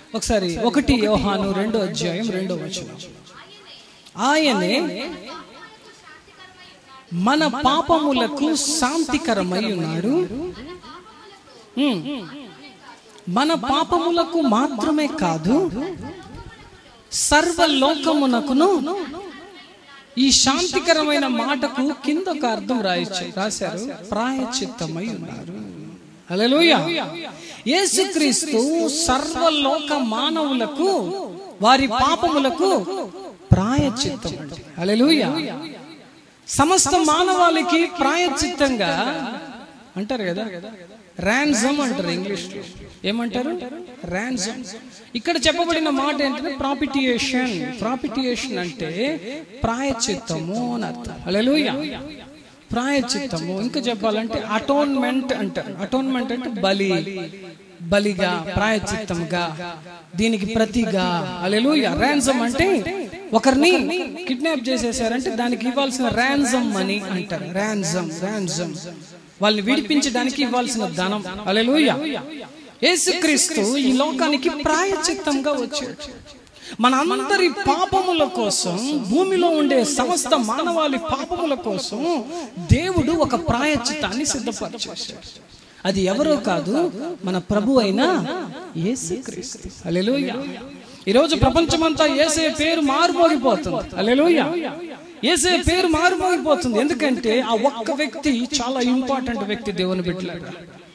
ఒకసారి ఒకటి యోహాను రెండో అధ్యాయం రెండో వచనం ఆయనే మన పాపములకు శాంతికరమై ఉన్నాడు ఉమ్. మన పాపములకు మాత్రమే కాదు సర్వలోకమునకును ఈ శాంతికరమైన మాటకు కింద ఒక అర్థం రాయచ్చు రాశారు ప్రాయచిత్తమై ఉన్నారు హల్లెలూయా యేసుక్రీస్తు సర్వలోక మానవులకు వారి పాపములకు ప్రాయచిత్తం హల్లెలూయా సమస్త మానవాళికి ప్రాయచిత్తంగా అంటారు కదా ర్యాన్సమ్ అంటారు ఇంగ్లీష్ లో ఏమంటారు ర్యాన్సమ్ ఇక్కడ చెప్పబడిన మాట ఏంటంటే ప్రాపిటియేషన్ ప్రాపిటియేషన్ అంటే ప్రాయచిత్తము అని అర్థం హల్లెలూయా ప్రాయచిత్తము ఇంకా చెప్పాలంటే అటోన్మెంట్ అంటారు అటోన్మెంట్ అంటే బలి బలిగా ప్రాయచిత్తంగా దీనికి ప్రతిగా అలెలుయ ర్యాన్సమ్ అంటే ఒకరిని కిడ్నాప్ చేసేసారంటే దానికి ఇవ్వాల్సిన ర్యాన్సమ్ మనీ అంటారు ర్యాన్సమ్ ర్యాన్సమ్ వాళ్ళని విడిపించడానికి ఇవ్వాల్సిన ధనం అలెలుయ యేసుక్రీస్తు ఈ లోకానికి ప్రాయచిత్తంగా వచ్చాడు మన అందరి పాపముల కోసం భూమిలో ఉండే సమస్త మానవాళి పాపముల కోసం దేవుడు ఒక ప్రాయచిత్తాన్ని సిద్ధపరిచేశాడు అది ఎవరో కాదు మన ప్రభు అయిన యేసుక్రీస్తు హల్లెలూయా ఈరోజు ప్రపంచమంతా ఏసే పేరు మారుమోగిపోతుంది హల్లెలూయా ఏసే పేరు మారుమోగిపోతుంది ఎందుకంటే ఆ ఒక్క వ్యక్తి చాలా ఇంపార్టెంట్ వ్యక్తి దేవుని బిడ్డలారా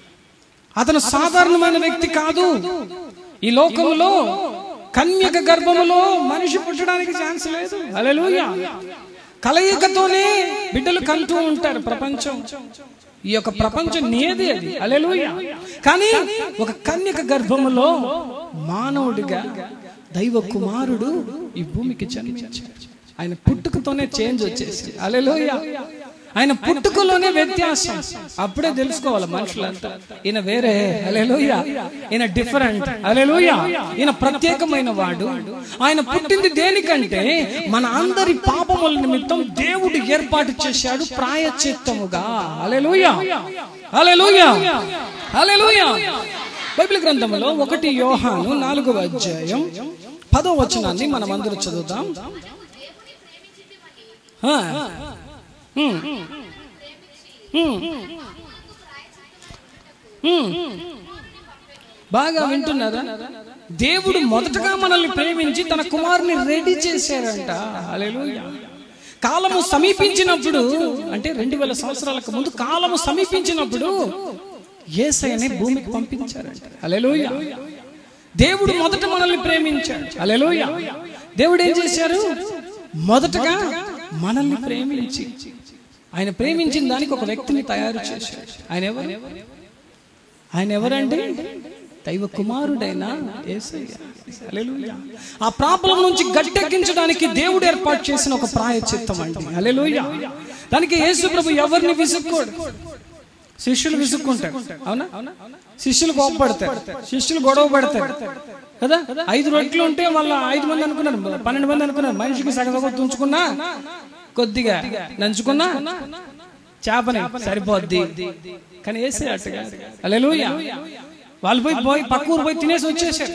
అతను సాధారణమైన వ్యక్తి కాదు ఈ లోకములో కన్యక గర్భములో మనిషి పుట్టడానికి ఛాన్స్ లేదు అలెలుయా కలయికతోనే బిడ్డలు కంటూ ఉంటారు ప్రపంచం ఈ యొక్క ప్రపంచం నీది అది అలెలుయా కానీ ఒక కన్యక గర్భములో మానవుడిగా దైవ కుమారుడు ఈ భూమికి జన్మించాడు ఆయన పుట్టుకతోనే చేంజ్ వచ్చేసి అలెలుయా ఆయన పుట్టుకలోనే వ్యత్యాసం అప్పుడే తెలుసుకోవాలి మనుషులంతా ఈయన వేరే అలెలుయ ఈయన డిఫరెంట్ అలెలుయ ఈయన ప్రత్యేకమైన వాడు ఆయన పుట్టింది దేనికంటే మన అందరి పాపముల నిమిత్తం దేవుడు ఏర్పాటు చేశాడు ప్రాయచిత్తముగా అలెలుయ అలెలుయ అలెలుయ బైబిల్ గ్రంథంలో ఒకటి యోహాను నాలుగవ అధ్యాయం పదో వచనాన్ని మనం అందరూ చదువుతాం ఆ. హ్మ్. హ్మ్. హ్మ్. బాగా వింటున్నారా దేవుడు మొదటగా మనల్ని ప్రేమించి తన కుమారుని రెడీ చేశారంట హల్లెలూయా కాలము సమీపించినప్పుడు అంటే రెండు వేల సంవత్సరాలకు ముందు కాలము సమీపించినప్పుడు ఏసయ్యని భూమికి పంపించారంట హల్లెలూయా దేవుడు మొదట మనల్ని ప్రేమించాడు హల్లెలూయా దేవుడు ఏం చేశారు మొదటగా మనల్ని ప్రేమించి ఆయన ప్రేమించిన దానికి ఒక వ్యక్తిని తయారు చేశాడు ఆయన ఎవరు ఆయన ఎవరండి దైవ కుమారుడైన యేసయ్య. హల్లెలూయా. ఆ ప్రాబ్లం నుంచి గట్టెక్కించడానికి దేవుడు ఏర్పాటు చేసిన ఒక ప్రాయచిత్తం అండి అలెలుయ దానికి యేసు ప్రభు ఎవరిని విసుక్కోడు శిష్యులు విసుక్కుంటారు అవునా శిష్యులు కోపడతారు శిష్యులు గొడవ పడతారు కదా ఐదు రొట్టెలు ఉంటే మళ్ళీ ఐదు మంది అనుకున్నారు పన్నెండు మంది అనుకున్నారు మనిషికి సగం సగం తుంచుకున్నా కొద్దిగా నంచుకున్నా చేపని సరిపోద్ది కానీ వేసే అట్టుగా అలెలుయ వాళ్ళు పోయి పోయి పక్క ఊరు పోయి తినేసి వచ్చేసారు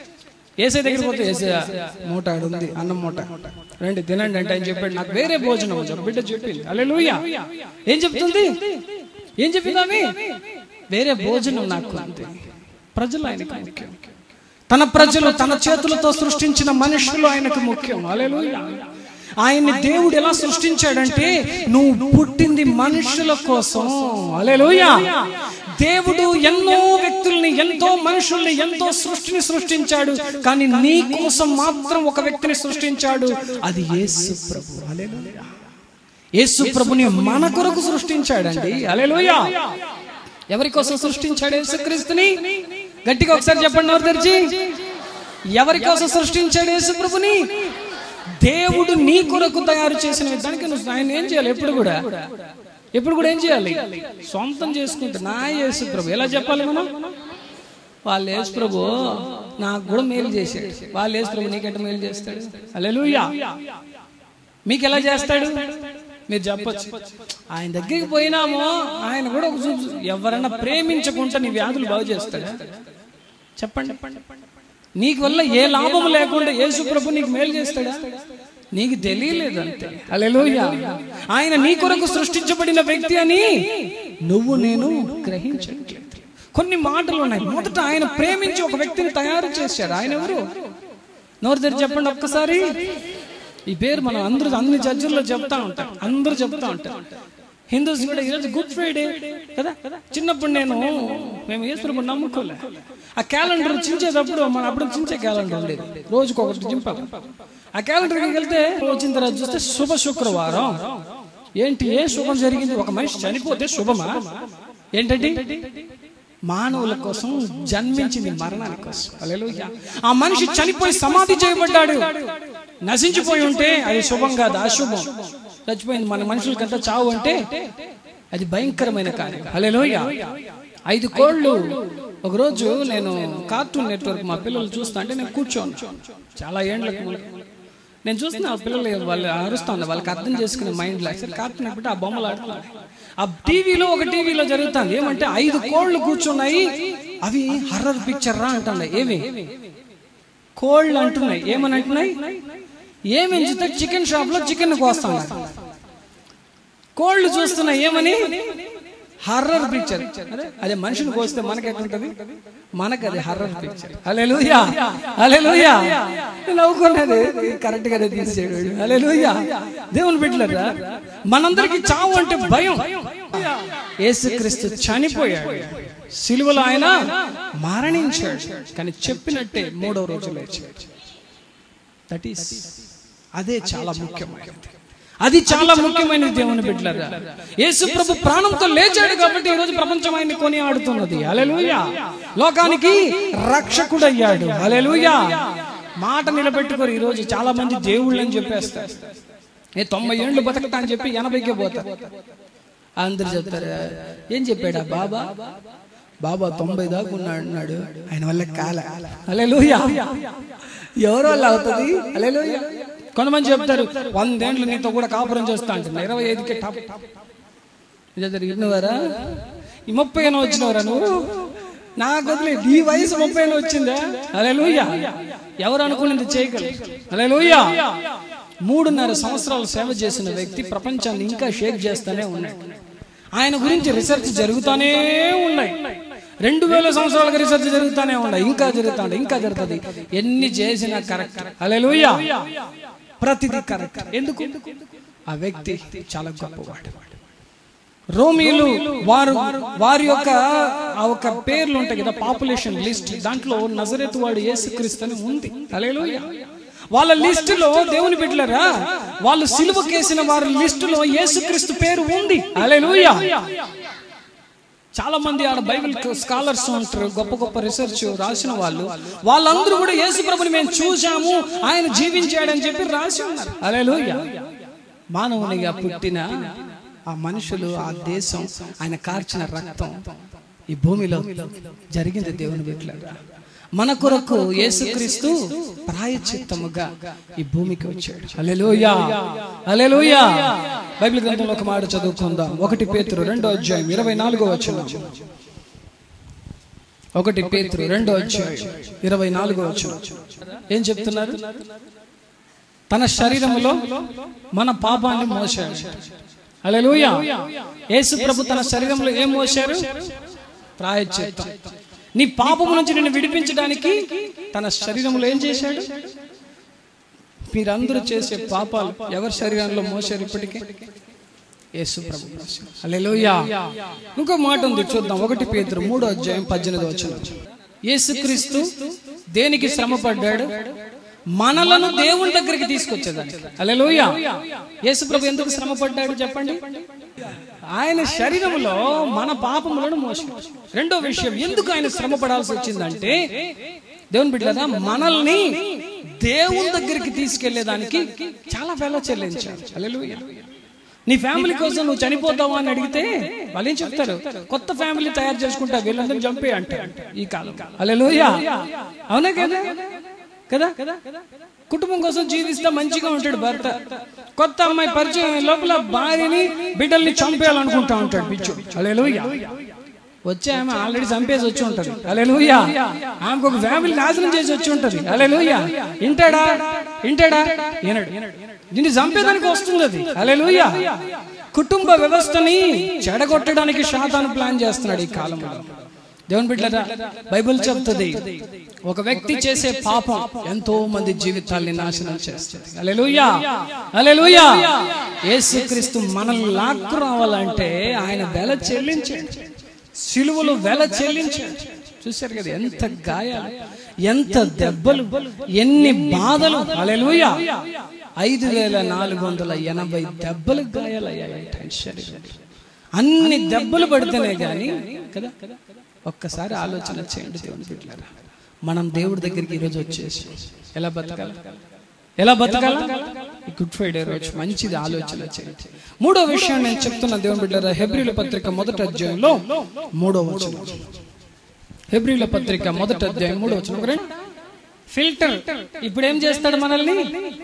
ఏసే దగ్గర పోతే ఏసే మూట ఆడ ఉంది అన్నం మూట రండి తినండి అంటే ఆయన చెప్పాడు నాకు వేరే భోజనం ఉంది. ఒక బిడ్డ చెప్పింది అలెలుయ ఏం చెప్తుంది ఏం చెప్పింది ఆమె వేరే భోజనం నాకు ఉంది ప్రజలు ఆయనకు ముఖ్యం తన ప్రజలు తన చేతులతో సృష్టించిన మనుషులు ఆయనకు ముఖ్యం అలెలుయ ఆయన్ని దేవుడు ఎలా సృష్టించాడంటే నువ్వు పుట్టింది మనుషుల కోసం అలెలుయ దేవుడు ఎన్నో వ్యక్తుల్ని ఎంతో మనుషుల్ని ఎంతో సృష్టిని సృష్టించాడు కానీ నీ కోసం మాత్రం ఒక వ్యక్తిని సృష్టించాడు అది యేసు ప్రభు హల్లెలూయా యేసు ప్రభుని మన కొరకు సృష్టించాడండి అలెలుయా ఎవరి కోసం సృష్టించాడు యేసుక్రీస్తుని గట్టిగా ఒకసారి చెప్పండి ఎవరు తెరిచి ఎవరి కోసం సృష్టించాడు యేసు ప్రభుని దేవుడు నీ కొరకు తయారు చేసిన దానికి నువ్వు ఆయన ఏం చేయాలి ఎప్పుడు కూడా ఎప్పుడు కూడా ఏం చేయాలి సొంతం చేసుకుంటే నా యేసు ప్రభు ఎలా చెప్పాలి మనం వాళ్ళు యేసు ప్రభు నాకు కూడా మేలు చేశాడు వాళ్ళు యేసు ప్రభు నీకంటే మేలు చేస్తాడు అలెలుయా మీకు ఎలా చేస్తాడు మీరు చెప్పచ్చు ఆయన దగ్గరికి పోయినామో ఆయన కూడా ఒక చూపు ఎవరన్నా ప్రేమించకుండా నీ వ్యాధులు బాగు చేస్తాడా చెప్పండి నీకు వల్ల ఏ లాభం లేకుండా యేసు ప్రభు నీకు మేలు చేస్తాడా నీకు తెలియలేదు అంతే హల్లెలూయా ఆయన నీ కొరకు సృష్టించబడిన వ్యక్తి అని నువ్వు నేను గ్రహించట్లేదు కొన్ని మాటలు ఉన్నాయి మొదట ఆయన ప్రేమించి ఒక వ్యక్తిని తయారు చేశాడు ఆయన ఎవరు నోరు తెరిచి చెప్పండి ఒక్కసారి ఈ పేరు మనం అందరూ అన్ని జడ్జిల్లో చెప్తా ఉంటాం అందరూ చెప్తా ఉంటాం హిందూస్ కూడా ఈరోజు గుడ్ ఫ్రైడే కదా చిన్నప్పుడు నేను మేము యేసుప్రభు నమ్ముకోలే ఆ క్యాలెండర్ చించేటప్పుడు మన అప్పుడు చించే క్యాలెండర్ ఉండేది రోజుకి ఒకటి చింపాలి ఆ క్యాలెండర్కి వెళ్తే వచ్చిన తర్వాత చూస్తే శుభ శుక్రవారం ఏంటి ఏ శుభం జరిగింది ఒక మనిషి చనిపోతే శుభమా ఏంటంటే మానవుల కోసం జన్మించింది మరణాని కోసం హల్లెలూయా. ఆ మనిషి చనిపోయి సమాధి చేయబడ్డాడు నశించిపోయి ఉంటే అది శుభం కాదు అశుభం చచ్చిపోయింది మన మనుషులకంతా చావు అంటే అది భయంకరమైన కార్యం హలోయ ఐదు కోళ్ళు ఒకరోజు నేను కార్టూన్ నెట్వర్క్ మా పిల్లలు చూస్తా అంటే నేను కూర్చోను చాలా ఏండ్లకు ముందు. నేను చూస్తున్నా ఆ పిల్లలు వాళ్ళు అరుస్తా ఉన్నారు వాళ్ళకి అర్థం చేసుకునే మైండ్ లో సరే కార్టూన్ పెట్టి ఆ బొమ్మలు ఆడుతున్నారు ఆ టీవీలో ఒక టీవీలో జరుగుతుంది ఏమంటే ఐదు కోళ్ళు కూర్చున్నాయి అవి హర్రర్ పిక్చర్ రా అంటున్నాయి ఏవి కోళ్ళు అంటున్నాయి ఏమని అంటున్నాయి ఏమి ఎంచితే చికెన్ షాప్ లో చికెన్ కోస్తాను కోళ్ళు చూస్తున్నాయి ఏమని హర్రర్ పిక్చర్ అదే మనిషిని కోస్తే మనకి ఎట్లుంటది మనకు అది హర్రర్ పిక్చర్ అలే లూయా అలే లూయా నవ్వుకున్నది కరెక్ట్ గానే తీసేడు అలే లూయా దేవుని బిడ్డలరా మనందరికి చావు అంటే భయం యేసుక్రీస్తు చనిపోయాడు సిలువలో ఆయన మరణించాడు కానీ చెప్పినట్టే మూడో రోజు లేచాడు దట్ ఈస్ అదే చాలా ముఖ్యమైనది అది చాలా ముఖ్యమైన దేవుని బిడ్డలరా యేసు ప్రభు ప్రాణంతో లేచాడు కాబట్టి ఈ రోజు ప్రపంచం ఆయన్ని కొని ఆడుతున్నది అలెలుయా లోకానికి రక్షకుడయ్యాడు అలెలుయా మాట నిలబెట్టుకోరు ఈ రోజు చాలా మంది దేవుళ్ళని చెప్పేస్తారు ఏ తొంభై ఏళ్ళు బతకటా అని చెప్పి ఎనభైకే పోతారు అందరు చెప్తారు ఏం చెప్పాడా బాబా బాబా తొంభై దాకా ఉన్నాడు అన్నాడు ఆయన వల్ల కాల అలెలుయా ఎవరు వల్ల అవుతుంది అలెలుయా కొంతమంది చెప్తారు వందేండ్లు నీతో కూడా కాపురం చేస్తా అంటున్నా ఇరవై ఐదుకే టాప్ ఇన్నవారా ఈ ముప్పై అయినా వచ్చినవరా నువ్వు నాకు వదిలే ఈ వయసు ముప్పై అయినా వచ్చిందా అలే ఎవరు అనుకున్నది చేయగలరు అలే మూడున్నర సంవత్సరాలు సేవ చేసిన వ్యక్తి ప్రపంచాన్ని ఇంకా షేక్ చేస్తానే ఉన్నాడు ఆయన గురించి రీసెర్చ్ జరుగుతానే ఉన్నాయి రెండు వేల సంవత్సరాలుగా రీసెర్చ్ జరుగుతానే ఉన్నాయి ఇంకా జరుగుతా ఉన్నాయి ఇంకా జరుగుతుంది ఎన్ని చేసినా కరెక్ట్ అలెలుయ్యా ప్రతిదీ కరెక్ట్ ఎందుకు ఆ వ్యక్తి చాలా గొప్పవాడు రోమిలు వారు వారి యొక్క ఆ ఒక పేర్లు ఉంటాయి కదా పాపులేషన్ లిస్ట్ దాంట్లో నజరేతు వాడు యేసుక్రీస్తు అని ఉంది అలెలుయ్యా వాళ్ళ లిస్టులో దేవుని బిడ్డలరా వాళ్ళు సిలువ కేసిన వారి లిస్టులో యేసుక్రీస్తు పేరు ఉంది అలెలుయ్యా చాలా మంది ఆడ బైబిల్ స్కాలర్స్ ఉంటారు గొప్ప గొప్ప రీసెర్చ్ రాసిన వాళ్ళు వాళ్ళందరూ కూడా యేసు ప్రభుని మేము చూసాము ఆయన జీవించాడని చెప్పి రాసి ఉన్నారు అలెలుయ్యా మానవునిగా పుట్టిన ఆ మనుషులు ఆ దేశం ఆయన కార్చిన రక్తం ఈ భూమిలో జరిగింది దేవుని బిడ్డలారా మన కొరకు యేసుక్రీస్తు ప్రాయచిత్తముగా ఈ భూమికి వచ్చాడు అలెలుయా అలెలుయా బైబిల్ గ్రంథంలో ఒక మాట చదువుకుందాం ఒకటి పేతురు రెండో అధ్యాయం ఇరవై నాలుగో వచ్చిన ఒకటి పేతురు రెండో అధ్యాయం ఇరవై నాలుగో వచ్చిన ఏం చెప్తున్నారు తన శరీరములో మన పాపాన్ని మోసాడు అలెలుయా యేసు ప్రభు తన శరీరంలో ఏం మోసారు ప్రాయచిత్తం నీ పాపము నుంచి నిన్ను విడిపించడానికి తన శరీరంలో ఏం చేశాడు మీరందరూ చేసే పాపాలు ఎవరి శరీరంలో మోసారు ఇప్పటికే యేసు ప్రభు హల్లెలూయా ఇంకో మాట ఉంది చూద్దాం ఒకటి పేతురు మూడో అధ్యాయం పద్దెనిమిది వచ్చిన యేసుక్రీస్తు దేనికి శ్రమ పడ్డాడు మనలను దేవుని దగ్గరికి తీసుకొచ్చేదానికి హల్లెలూయా యేసు ప్రభు ఎందుకు శ్రమ పడ్డాడు చెప్పండి ఆయన శరీరంలో మన పాపములను మోసాడు రెండో విషయం ఎందుకు ఆయన శ్రమ పడాల్సి వచ్చిందంటే దేవుని బిడ్డదా మనల్ని దేవుని దగ్గరికి తీసుకెళ్లేదానికి చాలా వేళ చెల్లించాడు హల్లెలూయా నీ ఫ్యామిలీ కోసం నువ్వు చనిపోతావా అని అడిగితే వాళ్ళు ఏం చెప్తారు కొత్త ఫ్యామిలీ తయారు చేసుకుంటా వీళ్ళందరూ చంపే అంటారు ఈ కాలం అలెలుయా అవునా కదా కదా కుటుంబం కోసం జీవిస్తే మంచిగా ఉంటాడు భర్త కొత్త అమ్మాయి పరిచయం లోపల భార్యని బిడ్డల్ని చంపేయాలనుకుంటా ఉంటాడు పిచ్చు అలెలుయా వచ్చే ఆమె ఆల్రెడీ చంపేసి వచ్చి ఉంటది అలే లూయా ఆమెకు ఒక ఫ్యామిలీ నాశనం చేసి వచ్చి ఉంటది అలే లూయా ఇంటాడా ఇంటాడా వినడు దీన్ని చంపేదానికి వస్తుంది అది అలే లూయా కుటుంబ వ్యవస్థని చెడగొట్టడానికి శాతాను ప్లాన్ చేస్తున్నాడు ఈ కాలంలో దేవుని బిడ్డరా బైబిల్ చెప్తుంది ఒక వ్యక్తి చేసే పాపం ఎంతో మంది జీవితాల్ని నాశనం చేస్తుంది అలెలుయా అలెలుయా యేసుక్రీస్తు మనల్ని లాక్కు రావాలంటే ఆయన వెల చెల్లించాడు సిలువలో వెల చెల్లించాడు చూశారు కదా ఎంత గాయాలు ఎంత దెబ్బలు ఎన్ని బాధలు అలెలుయా ఐదు వేల నాలుగు వందల ఎనభై దెబ్బలు గాయాలయ్యాయి ఆయన శరీరంలో. అన్ని దెబ్బలు పడితేనే గాని కదా ఒక్కసారి ఆలోచన చేయండి దేవుని బిడ్డలారా మనం దేవుడి దగ్గరికి ఈరోజు వచ్చేసి ఎలా బతకాలి ఎలా బతకాలి ఈ గుడ్ ఫ్రైడే రోజు మంచిది ఆలోచన చేయండి మూడో విషయం నేను చెప్తున్న దేవుని బిడ్డలారా హెబ్రిల పత్రిక మొదటి అధ్యాయంలో మూడో వచనం హెబ్రిల పత్రిక మొదటి అధ్యాయం మూడో వచనం ఫిల్టర్ ఇప్పుడు ఏం చేస్తాడు మనల్ని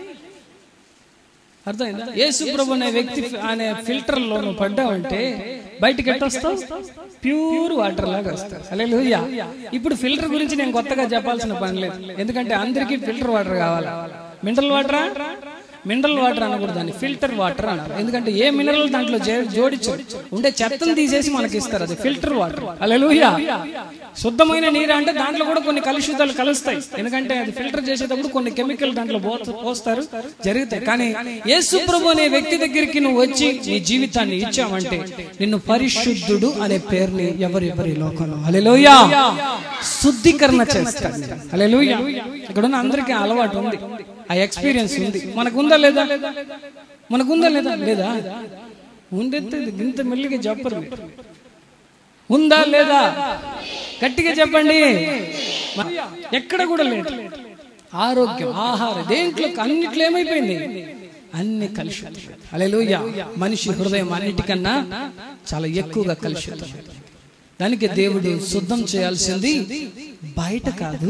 అర్థమైందా యేసు ప్రభు అనే వ్యక్తి అనే ఫిల్టర్ లో నువ్వు పడ్డావంటే బయటికి ఎట్టొస్తావు ప్యూర్ వాటర్ లాగా వస్తావు అలే ఇప్పుడు ఫిల్టర్ గురించి నేను కొత్తగా చెప్పాల్సిన పని లేదు ఎందుకంటే అందరికీ ఫిల్టర్ వాటర్ కావాలి మినరల్ వాటరా మినరల్ వాటర్ అనకూడదు దాన్ని ఫిల్టర్ వాటర్ అన్నారు ఎందుకంటే ఏ మినరల్ దాంట్లో జే- జోడించరు ఉండే చెత్తను తీసేసి మనకి ఇస్తారు అది ఫిల్టర్ వాటర్ అలెలుయా శుద్ధమైన నీరు అంటే దాంట్లో కూడా కొన్ని కలుషితాలు కలుస్తాయి ఎందుకంటే అది ఫిల్టర్ చేసేటప్పుడు కొన్ని కెమికల్ దాంట్లో పో- పోస్తారు జరుగుతాయి కానీ యేసు ప్రభు అనే వ్యక్తి దగ్గరికి నువ్వు వచ్చి నీ జీవితాన్ని ఇచ్చావంటే నిన్ను పరిశుద్ధుడు అనే పేరుని ఎవరు ఎవరి లోకంలో అలెలుయా శుద్ధీకరణ చేస్తాడు అలెలుయా ఇక్కడ ఉన్న అందరికీ ఆ అలవాటు ఉంది ఆ ఎక్స్పీరియన్స్ ఉంది మనకు ఉందా లేదా మనకు ఉందా లేదా లేదా ఉండేది ఇంత మెల్లిగా చెప్పరు మీరు. ఉందా లేదా గట్టిగా చెప్పండి ఎక్కడ కూడా లేదు ఆరోగ్యం ఆహారం దేంట్లో అన్నిట్లో ఏమైపోయింది అన్ని కలుషితం అలెలుయ మనిషి హృదయం అన్నిటికన్నా చాలా ఎక్కువగా కలుషితం దానికి దేవుడు శుద్ధం చేయాల్సింది బయట కాదు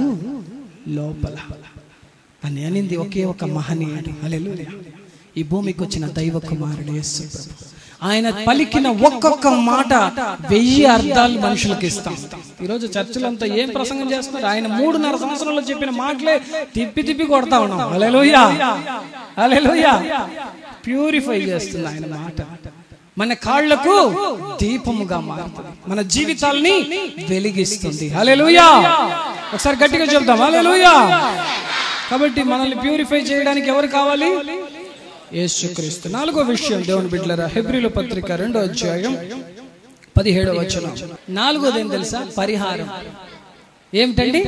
లోపల అని అనింది ఒకే ఒక మహనీయుడు అలెలుయ ఈ భూమికి వచ్చిన దైవ కుమారుడు యేసు ప్రభు. ఆయన పలికిన ఒక్కొక్క మాట వెయ్యి అర్థాలు మనుషులకు ఇస్తాం ఈరోజు చర్చలంతా ఏం ప్రసంగం చేస్తున్నారు ఆయన మూడున్నర సంవత్సరంలో చెప్పిన మాటలే తిప్పి తిప్పి కొడతా ఉన్నాం అలెలుయా అలెలుయా ప్యూరిఫై చేస్తుంది ఆయన మాట మన కాళ్లకు దీపముగా మారుతుంది మన జీవితాల్ని వెలిగిస్తుంది హల్లెలూయా ఒకసారి గట్టిగా చెప్దాం హల్లెలూయా కాబట్టి మనల్ని ప్యూరిఫై చేయడానికి ఎవరు కావాలి యేసుక్రీస్తు నాలుగో విషయం దేవుని బిడ్డలరా హెబ్రిల పత్రిక రెండో అధ్యాయం పదిహేడో వచనం నాలుగోది ఏం తెలుసా పరిహారం ఏమిటండి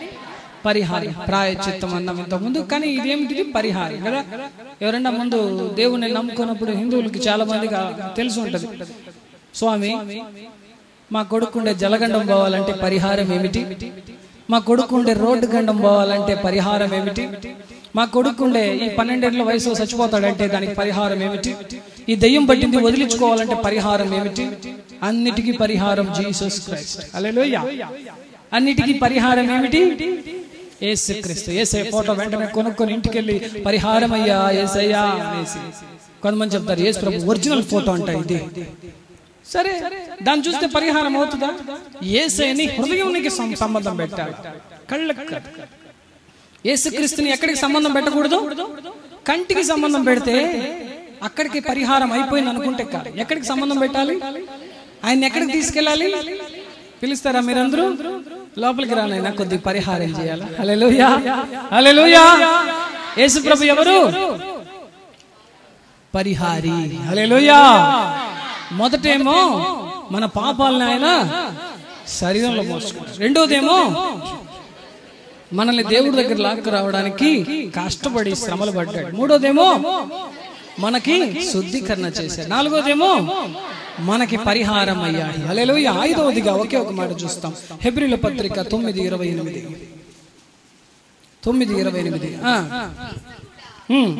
పరిహారం ప్రాయచిత్తం అన్నాం ఇంత ముందు కానీ ఇదేమిటిది పరిహారం కదా ఎవరన్నా ముందు దేవుణ్ణి నమ్ముకున్నప్పుడు హిందువులకి చాలా మందికి తెలిసి ఉంటది స్వామి మా కొడుకుండే జలగండం పోవాలంటే పరిహారం ఏమిటి మా కొడుకుండే రోడ్డు గండం పోవాలంటే పరిహారం ఏమిటి మా కొడుకుండే ఈ పన్నెండేళ్ల వయసు చచ్చిపోతాడంటే దానికి పరిహారం ఏమిటి ఈ దెయ్యం పట్టింది వదిలించుకోవాలంటే పరిహారం ఏమిటి అన్నిటికీ పరిహారం జీసస్ క్రైస్ట్ అలెలుయ్యా అన్నిటికీ పరిహారం ఏమిటి ఏసుక్రీస్తు ఏసే ఫోటో వెంటనే కొనుక్కొని ఇంటికి వెళ్ళి పరిహారం అయ్యా ఏసయ్యా అనేసి కొంతమంది చెప్తారు ఏసు ప్రభు ఒరిజినల్ ఫోటో అంట ఇది సరే దాన్ని చూస్తే పరిహారం అవుతుందా ఏసైని హృదయానికి సం- సంబంధం పెట్టాలి కళ్ళకు కాదు. యేసుక్రీస్తుని ఎక్కడికి సంబంధం పెట్టకూడదు కంటికి సంబంధం పెడితే అక్కడికి పరిహారం అయిపోయింది అనుకుంటే కాదు ఎక్కడికి సంబంధం పెట్టాలి ఆయన ఎక్కడికి తీసుకెళ్ళాలి పిలుస్తారా మీరందరూ లోపలికి రానైనా కొద్ది పరిహారం చేయాలి హల్లెలూయా హల్లెలూయా యేసు ప్రభు ఎవరు పరిహారి హల్లెలూయా మొదటేమో మన పాపాలను ఆయన శరీరంలో మోసుకున్నాడు రెండోదేమో మనల్ని దేవుడి దగ్గర లాక్కు రావడానికి కష్టపడి శ్రమలు పడ్డాడు మూడోదేమో మనకి శుద్ధీకరణ చేశాడు నాలుగోదేమో మనకి పరిహారం అయ్యాడు అలెలో ఐదవదిగా ఒకే ఒక మాట చూస్తాం హెబ్రిల పత్రిక తొమ్మిది ఇరవై ఎనిమిది తొమ్మిది ఇరవై ఎనిమిది ఆ. హ్మ్.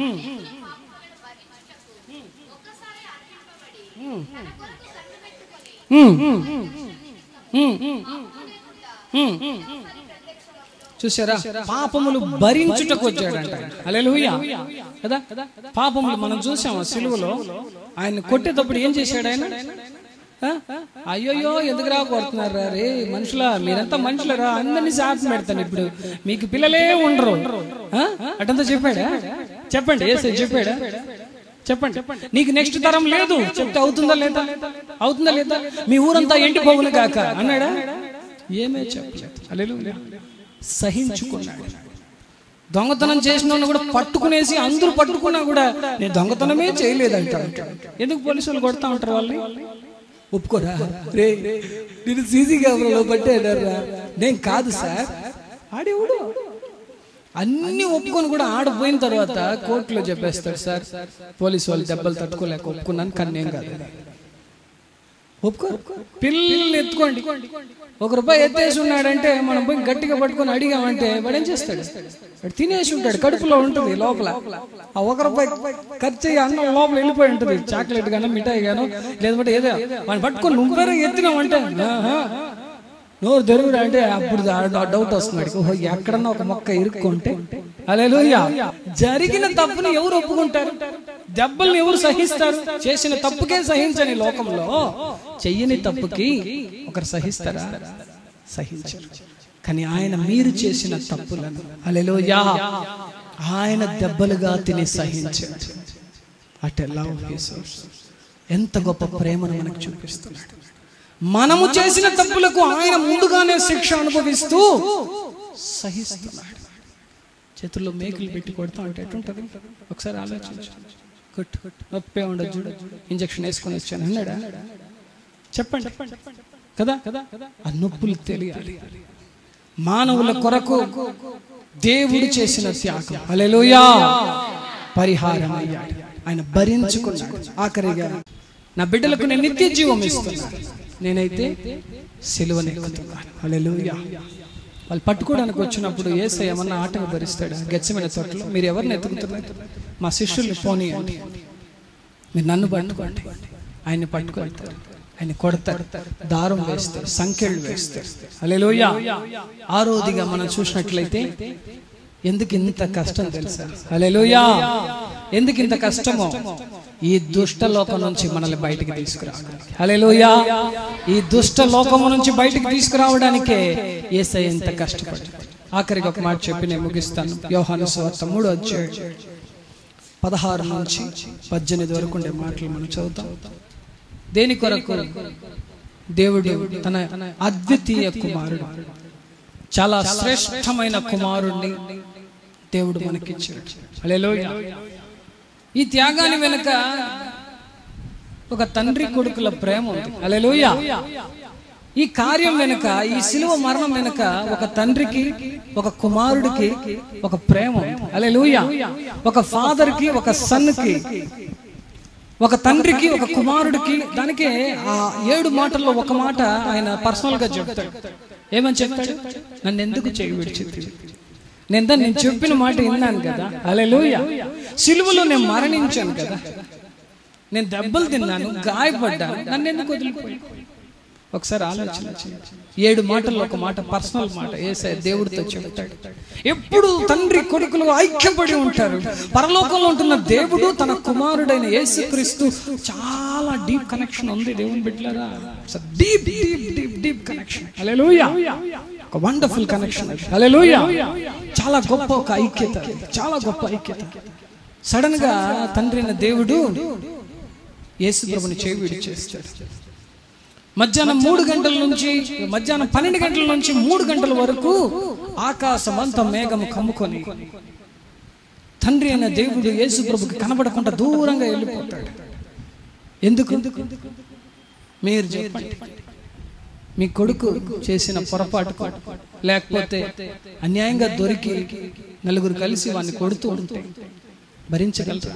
హ్మ్. హ్మ్. హ్మ్. చూసారా పాపములు భరించుటకు వచ్చాడంట అలెలుయ్యా కదా పాపములు మనం చూసాం ఆ సిలువలో ఆయన కొట్టేటప్పుడు ఏం చేశాడు ఆయన ఆ? అయ్యయ్యో ఎందుకురా కొడుతున్నారా రే మనుషులా మీరంతా మనుషులరా అందరినీ శాపం పెడతాను ఇప్పుడు మీకు పిల్లలే ఉండరు ఆ? అటంతా చెప్పాడా చెప్పండి ఏసై చెప్పాడా చెప్పండి నీకు నెక్స్ట్ తరం లేదు చెప్తే అవుతుందా లేదా అవుతుందా లేదా మీ ఊరంతా ఎండిపోవును కాక అన్నాడా ఏమే చెప్పలేదు హల్లెలూయా. సహించుకున్నాడు దొంగతనం చేసిన కూడా పట్టుకునేసి అందరూ పట్టుకున్నా కూడా నేను దొంగతనమే చేయలేదంట ఎందుకు పోలీసులు కొడతా ఉంటారు వాళ్ళని ఒప్పుకోరా రే నేను సీసీ కెమెరాలో పట్టాడరా నేను కాదు సార్ ఆడేవుడు అన్ని ఒప్పుకొని కూడా ఆడపోయిన తర్వాత కోర్టులో చెప్పేస్తాడు సార్ పోలీసు వాళ్ళు దెబ్బలు తట్టుకోలేక ఒప్పుకున్నాను కానీ నేను కాదు ఒప్పుకో పిల్లల్ని ఎత్తుకోండి ఒక రూపాయి ఎత్తేసి ఉన్నాడంటే మనం పోయి గట్టిగా పట్టుకొని అడిగామంటే వాడు ఏం చేస్తాడు వాడు తినేసి ఉంటాడు కడుపులో ఉంటుంది లోపల ఆ ఒక రూపాయి ఖర్చు అయ్యి అన్నం లోపల వెళ్ళిపోయి ఉంటుంది చాక్లెట్ గానో మిఠాయి గానో లేదంటే ఏదో వాడిని పట్టుకొని నువ్వే ఎత్తినామంటే ఆహా. నోరు తెరుగురా అంటే అప్పుడు ఆ డౌట్ వస్తున్నాడు ఓహో ఎక్కడన్నా ఒక మొక్క ఇరుక్కుంటే అలెలుయ్యా జరిగిన తప్పుని ఎవరు ఒప్పుకుంటారు దెబ్బల్ని ఎవరు సహిస్తారు చేసిన తప్పుకే సహించని లోకంలో చెయ్యని తప్పుకి ఒకరు సహిస్తారా సహించరు కానీ ఆయన మీరు చేసిన తప్పులను అలెలుయా ఆయన దెబ్బలుగా తిని సహించారు అట్ లవ్ ఎంత గొప్ప ప్రేమను మనకు చూపిస్తున్నాడు మనము చేసిన తప్పులకు ఆయన ముందుగానే శిక్ష అనుభవిస్తూ సహిస్తున్నాడు చేతుల్లో మేకులు పెట్టి కొడతా అంటే ఎట్టుంటది ఒకసారి ఆలోచించు కొట్టు నొప్పే ఉండదు చూడు ఇంజక్షన్ వేసుకొని వచ్చాను అన్నాడా చెప్పండి కదా కదా ఆ నొప్పులు తెలియాలి మానవుల కొరకు దేవుడు చేసిన త్యాగం హల్లెలూయా పరిహారం అయ్యాడు ఆయన భరించుకున్నాడు ఆఖరిగా నా బిడ్డలకు నేను నిత్య జీవం ఇస్తున్నాను నేనైతే సిలువనెక్కుతున్నాను హల్లెలూయా వాళ్ళు పట్టుకోవడానికి వచ్చినప్పుడు ఏసై ఏమన్నా ఆటను భరిస్తాడు గెచ్చమైన తోటలో మీరు ఎవరిని ఎత్తుకుతున్నారు మా శిష్యుల్ని పోనీయండి మీరు నన్ను పట్టుకోండి ఆయన్ని పట్టుకుంటారు ఆయన కొడతారు దారం వేస్తారు సంఖ్యలు వేస్తారు అలెలోయ ఆరోదిగా మనం చూసినట్లయితే ఎందుకు ఇంత కష్టం తెలుసా అలెలోయా ఎందుకు ఇంత కష్టమో ఈ దుష్ట లోకం నుంచి మనల్ని బయటికి తీసుకురావాలి హల్లెలూయా ఈ దుష్ట లోకము నుంచి బయటికి తీసుకురావడానికే ఏసై ఎంత కష్టపడ్డాడు ఆఖరికి ఒక మాట చెప్పి నేను ముగిస్తాను యోహాను సువార్త మూడో అధ్యాయం పదహారు నుంచి పద్దెనిమిది వరకు ఉండే మాటలు మనం చదువుతాం దేని కొరకు దేవుడు తన అద్వితీయ కుమారుడు చాలా శ్రేష్టమైన కుమారుణ్ణి దేవుడు మనకిచ్చాడు హల్లెలూయా ఈ త్యాగాన్ని వెనుక ఒక తండ్రి కొడుకుల ప్రేమ ఉంది హల్లెలూయా ఈ కార్యం వెనుక ఈ శిలువ మరణం వెనుక ఒక తండ్రికి ఒక కుమారుడికి ఒక ప్రేమ ఉంది హల్లెలూయా ఒక ఫాదర్ కి ఒక సన్ కి ఒక తండ్రికి ఒక కుమారుడికి దానికే ఆ ఏడు మాటల్లో ఒక మాట ఆయన పర్సనల్ గా చెప్తాడు ఏమని చెప్తాడు నన్ను ఎందుకు చేయి విడిచింది నేను దాన్ని నేను చెప్పిన మాట విన్నాను కదా అలెలుయ సిలువలో నేను మరణించాను కదా నేను దెబ్బలు తిన్నాను గాయపడ్డాను నన్ను ఎందుకు వదిలిపోయి ఒకసారి ఆలోచన చేయండి. ఏడు మాటల్లో ఒక మాట పర్సనల్ మాట ఏసై దేవుడితో చెప్తాడు ఎప్పుడు తండ్రి కొడుకులు ఐక్యపడి ఉంటారు పరలోకంలో ఉంటున్న దేవుడు తన కుమారుడైన యేసుక్రీస్తు చాలా డీప్ కనెక్షన్ ఉంది దేవుని బిడ్డలారా deep deep deep deep connection hallelujah ఒక వండర్ఫుల్ కనెక్షన్ హల్లెలూయా చాలా గొప్ప ఒక ఐక్యత చాలా గొప్ప ఐక్యత సడన్ గా తండ్రి అయిన దేవుడు యేసు ప్రభుని చేయి విడిచేస్తాడు మధ్యాహ్నం మూడు గంటల నుంచి మధ్యాహ్నం పన్నెండు గంటల నుంచి మూడు గంటల వరకు ఆకాశం అంతా మేఘము కమ్ముకొని తండ్రి అయిన దేవుడు యేసు ప్రభుకి కనబడకుండా దూరంగా వెళ్ళిపోతాడు ఎందుకు మీరు చెప్పండి మీ కొడుకు చేసిన పొరపాటు లేకపోతే అన్యాయంగా దొరికి నలుగురు కలిసి వాడిని కొడుతూ ఉంటే భరించగలరా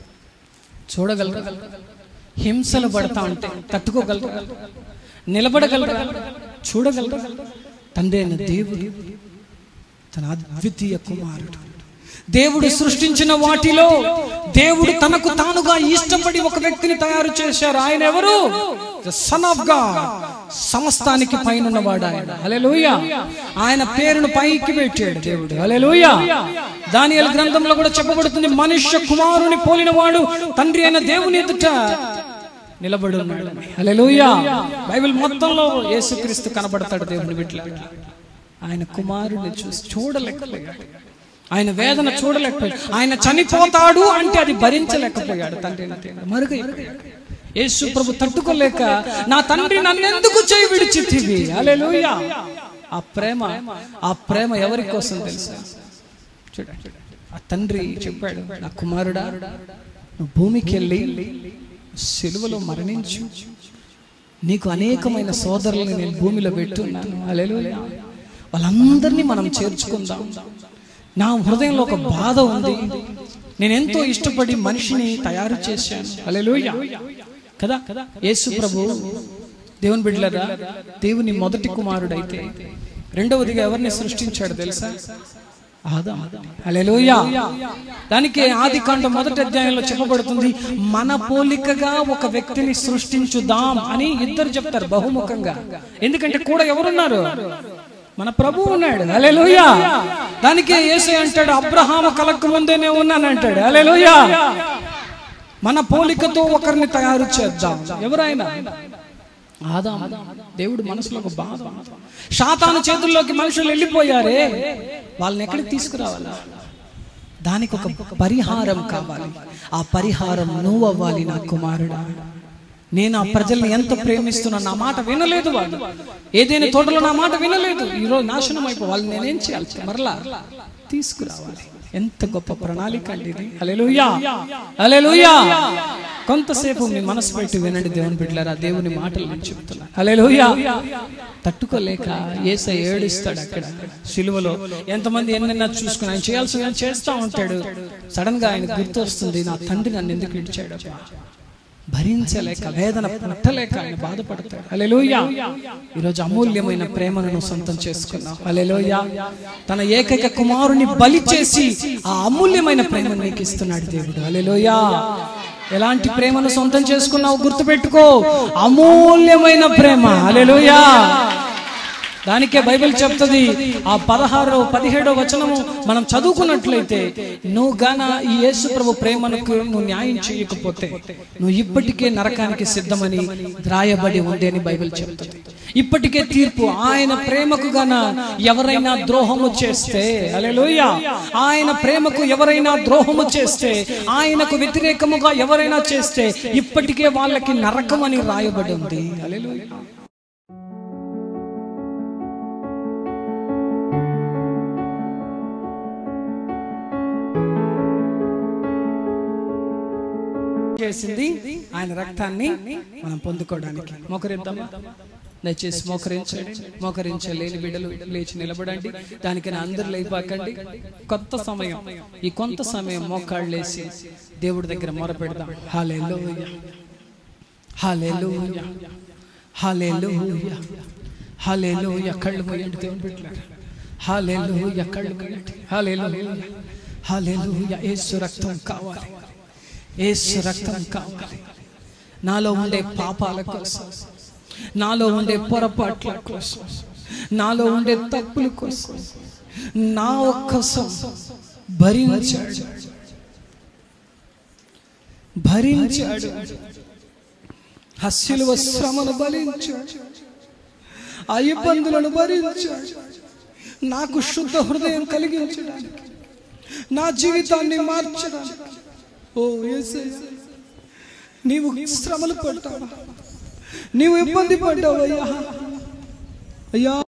చూడగలరా హింసలు పడతా ఉంటే తట్టుకోగలరా నిలబడగలరా చూడగలరా తండ్రి అయిన దేవుడు తన అద్వితీయ కుమారుడు దేవుడు సృష్టించిన వాటిలో దేవుడు తనకు తానుగా ఇష్టపడి ఒక వ్యక్తిని తయారు చేశారు ఆయన ఎవరు సన్ ఆఫ్ గాడ్ సమస్తానికి పైన వాడు ఆయన హల్లెలూయా ఆయన పేరును పైకి పెట్టాడు దేవుడు హల్లెలూయా దానియల్ గ్రంథంలో కూడా చెప్పబడుతుంది మనుష్య కుమారుని పోలిన వాడు తండ్రి అయిన దేవుని ఎదుట నిలబడి ఉన్నాడు హల్లెలూయా బైబిల్ మొత్తంలో యేసుక్రీస్తు కనబడతాడు దేవుని బిడ్డ ఆయన కుమారుని చూసి చూడలేకపోయాడు ఆయన వేదన చూడలేకపోయాడు ఆయన చనిపోతాడు అంటే అది భరించలేకపోయాడు తండ్రి మరుగైపోయాడు యేసు ప్రభు తట్టుకోలేక నా తండ్రి నన్నెందుకు చేయి విడిచితివి హల్లెలూయా ఆ ప్రేమ ఆ ప్రేమ ఎవరి కోసం తెలుసా చూడండి ఆ తండ్రి చెప్పాడు నా కుమారుడా నువ్వు భూమికి వెళ్ళి సెలువలో మరణించు నీకు అనేకమైన సోదరులను నేను భూమిలో పెట్టున్నాను అలెలుయా వాళ్ళందరినీ మనం చేర్చుకుందాం నా హృదయంలో ఒక బాధ ఉంది నేను ఎంతో ఇష్టపడి మనిషిని తయారు చేశాను అలెలుయా కదా యేసు ప్రభు దేవుని బిడ్డలరా దేవుని మొదటి కుమారుడైతే రెండవదిగా ఎవరిని సృష్టించాడు తెలుసా ఆదాం హల్లెలూయా దానికి ఆది కాండం మొదటి అధ్యాయంలో చెప్పబడుతుంది మన పోలికగా ఒక వ్యక్తిని సృష్టించుదాం అని ఇద్దరు చెప్తారు బహుముఖంగా ఎందుకంటే కూడా ఎవరున్నారు మన ప్రభు ఉన్నాడు హల్లెలూయా దానికి యేసు అంటాడు అబ్రహాము కలక్క ముందేనే ఉన్నాను అంటాడు హల్లెలూయా మన పోలికతో ఒకరిని తయారు చేద్దాం ఎవరైనా ఆదాం దేవుడు మనసులో ఒక బాధ శాతాను చేతుల్లోకి మనుషులు వెళ్ళిపోయారే వాళ్ళని ఎక్కడికి తీసుకురావాలా దానికి ఒక పరిహారం కావాలి ఆ పరిహారం నువ్వు అవ్వాలి నా కుమారుడా నేను ఆ ప్రజల్ని ఎంత ప్రేమిస్తున్నా నా మాట వినలేదు వాళ్ళు ఏదైనా తోటలో నా మాట వినలేదు ఈరోజు నాశనం అయిపో వాళ్ళు నేనేం చేయాలి మరలా తీసుకురావాలి ఎంత గొప్ప ప్రణాళిక అండి ఇది హల్లెలూయా హల్లెలూయా కొంతసేపు మీ మనసు పెట్టి వినండి దేవుని బిడ్డలారా దేవుని మాటలు నేను చెప్తున్నా హల్లెలూయా తట్టుకోలేక ఏస ఏడుస్తాడు అక్కడ సిలువలో ఎంతమంది ఎన్నెన్న చూసుకుని ఆయన చేయాల్సిన ఆయన చేస్తా ఉంటాడు సడన్ గా ఆయన గుర్తు వస్తుంది నా తండ్రి నన్ను ఎందుకు ఇచ్చాడు భరించలేక వేదన పట్టలేక ఆయన బాధపడతాడు అలెలోయ ఈరోజు అమూల్యమైన ప్రేమను నువ్వు సొంతం చేసుకున్నావు అలెలోయ తన ఏకైక కుమారుని బలి చేసి ఆ అమూల్యమైన ప్రేమను నీకు ఇస్తున్నాడు దేవుడు అలెలోయ ఎలాంటి ప్రేమను సొంతం చేసుకున్నావు గుర్తుపెట్టుకో అమూల్యమైన ప్రేమ అలెలోయ దానికే బైబిల్ చెప్తుంది ఆ పదహారో పదిహేడో వచనము మనం చదువుకున్నట్లయితే నువ్వు గాన ఈ యేసు ప్రభు ప్రేమకు నువ్వు న్యాయం చేయకపోతే నువ్వు ఇప్పటికే నరకానికి సిద్ధమని రాయబడి ఉంది అని బైబిల్ చెప్తుంది ఇప్పటికే తీర్పు ఆయన ప్రేమకు గాన ఎవరైనా ద్రోహము చేస్తే అలెలోయ ఆయన ప్రేమకు ఎవరైనా ద్రోహము చేస్తే ఆయనకు వ్యతిరేకముగా ఎవరైనా చేస్తే ఇప్పటికే వాళ్ళకి నరకం అని రాయబడి ఉంది అలెలోయ చేసింది ఆయన రక్తాన్ని మనం పొందుకోవడానికి మోకరిద్దామా దయచేసి మోకరించండి మోకరించలేని బిడ్డలు లేచి నిలబడండి దానికైనా అందరు లేపాకండి కొంత సమయం ఈ కొంత సమయం మోకాళ్ళు లేసి దేవుడి దగ్గర మొర పెడదాం హాలేలూయ హాలేలూయ హాలేలూయ హాలేలూయ కళ్ళు మూయండి దేవుని బిడ్డలారా హాలేలూయ కళ్ళు మూయండి హాలేలూయ హాలేలూయ యేసు రక్తం కావాలి ఏసు రక్తం కావాలి నాలో ఉండే పాపాల కోసం నాలో ఉండే పొరపాట్ల కోసం నాలో ఉండే తప్పుల కోసం నా ఒక్కసం భరించాడు భరించాడు హస్యుల శ్రమను భరించాడు ఆ ఇబ్బందులను భరించాడు నాకు శుద్ధ హృదయం కలిగించడానికి నా జీవితాన్ని మార్చడానికి ఓ యేసయ్య నీవు శ్రమలు పడ్డావు నీవు ఇబ్బంది పడ్డావు అయ్యా అయ్యా